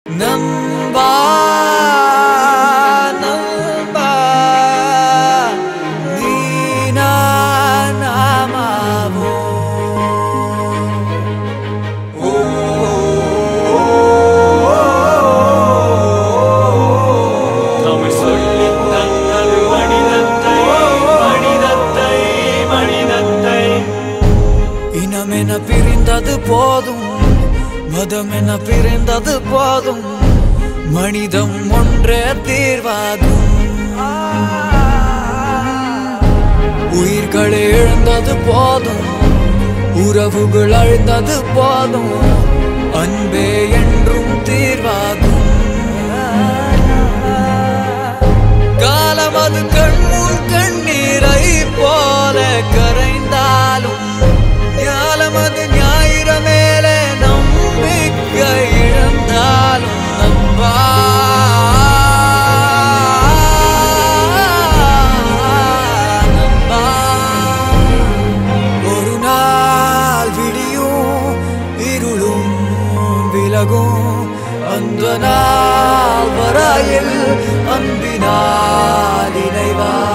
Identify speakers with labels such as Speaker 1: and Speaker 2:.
Speaker 1: நம்பா நம்பா நீ நான் நாமாவோ
Speaker 2: தமிழ் சொல்லித் தந்தது மனிதத்தை மனிதத்தை மனிதத்தை
Speaker 1: இனமென பிரிந்தது போதும் மதமென பிரிந்தது போதும் மனிதம் ஒன்றே தீர்வாகும் உயிர்களை இழந்தது போதும் உறவுகள் அழிந்தது போதும் அன்பே என்றும் தீர்வாகும் காலம் அது கண்முன் கண்ணீரை போல கரைந்தாலும் ஞாலம் அது ஞாயிறு மேலே நம்பிக்கை இழந்தாலும் நம்பா நம்பா ஒரு நாள் விடியும் இருளும் விலகும் அந்த நாள் வரையில் அன்பினால் இணைவா